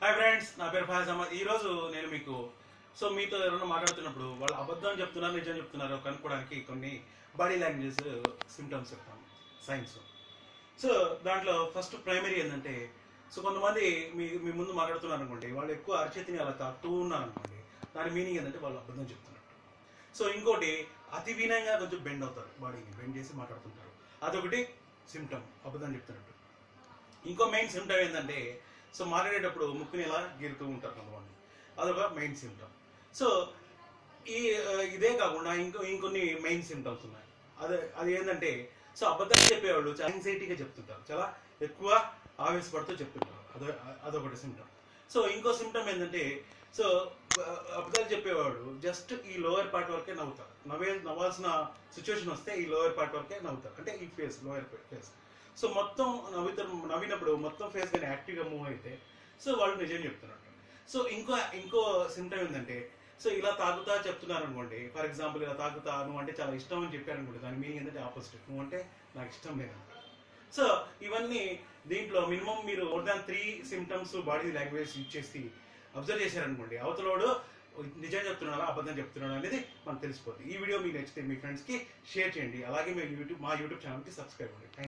hi friends నా పేరు ఫయాజ్ అహ్మద్ ఈ రోజు నేను మీకు సో మీతో ఎవరైనా మాట్లాడుతున్నప్పుడు వాళ్ళు అబద్ధం చెప్తున్నారు నిజం చెప్తున్నారో కనుక్కోవడానికి కొన్ని బాడీ లాంగ్వేజ్ సిమ్టమ్స్ చెప్తాం సైన్స్ సో దాంట్లో ఫస్ట్ ప్రైమరీ ఏంటంటే సో కొంతమంది మీ మీ ముందు మాట్లాడుతున్నారు అనుకోండి వాళ్ళు ఎక్కువ అరచేతిని అలా తాకుతూ ఉన్నారు అనుకోండి దాని మీనింగ్ ఏంటంటే వాళ్ళు అబద్ధం చెప్తున్నట్టు సో ఇంకోటి అతి వినయంగా కొంచెం బెండ్ అవుతారు బాడీని బెండ్ చేసి మాట్లాడుతుంటారు అదొకటి సిమ్టమ్ అబద్ధం చెప్తున్నట్టు ఇంకో మెయిన్ సిమ్టమ్ ఏంటంటే సో మాట్లాడేటప్పుడు ముక్కుని ఇలా గీరుతూ ఉంటారు కొంతమంది అదొక మెయిన్ సిమ్టమ్ సో ఈ ఆ, ఇదే కాకుండా ఇంకో ఇంకొన్ని మెయిన్ సిమ్టమ్స్ ఉన్నాయి అదే అది ఏంటంటే సో అబద్ధాలు చెప్పేవాళ్ళు చాలా యాంగ్జైటీగా చెప్తుంటారు చాలా ఎక్కువ ఆవేశపడుతూ చెప్తుంటారు అదో అదొకటి సిమ్టమ్ సో ఇంకో సిమ్టమ్ ఏంటంటే సో ఆ, అబద్ధాలు చెప్పేవాడు జస్ట్ ఈ లోయర్ పార్ట్ వరకే నవ్వుతారు నవ్వే నవ్వాల్సిన సిచ్యువేషన్ వస్తే ఈ లోయర్ పార్ట్ వరకే నవ్వుతారు అంటే ఈ ఫేస్ లోయర్ ఫేస్ సో మొత్తం నవ్వుతారు నవ్వినప్పుడు మొత్తం ఫేస్ కానీ యాక్టివ్గా మూవ్ అయితే సో వాళ్ళు నిజం చెప్తున్నట్టు సో ఇంకో ఇంకో సిమ్టమ్ ఏంటంటే సో ఇలా తాగుతా చెప్తున్నారు అనుకోండి ఫర్ ఎగ్జాంపుల్ ఇలా తాగుతా నువ్వు అంటే చాలా ఇష్టం అని చెప్పారు అనుకోండి దాని మీనింగ్ ఏంటంటే ఆపోజిట్ నువ్వు అంటే నాకు ఇష్టం లేదంట సో ఇవన్నీ దీంట్లో మినిమం మీరు more than three symptoms body language use చేసి అబ్జర్వ్ చేశారనుకోండి అవతలోడు నిజం చెప్తున్నాడా అబద్ధం చెప్తున్నాడా అనేది మనకు తెలిసిపోతుంది ఈ వీడియో మీకు నచ్చితే మీ ఫ్రెండ్స్కి షేర్ చేయండి అలాగే మీ యూట్యూబ్ మా యూట్యూబ్ ఛానల్కి సబ్స్క్రైబ్ అవ్వండి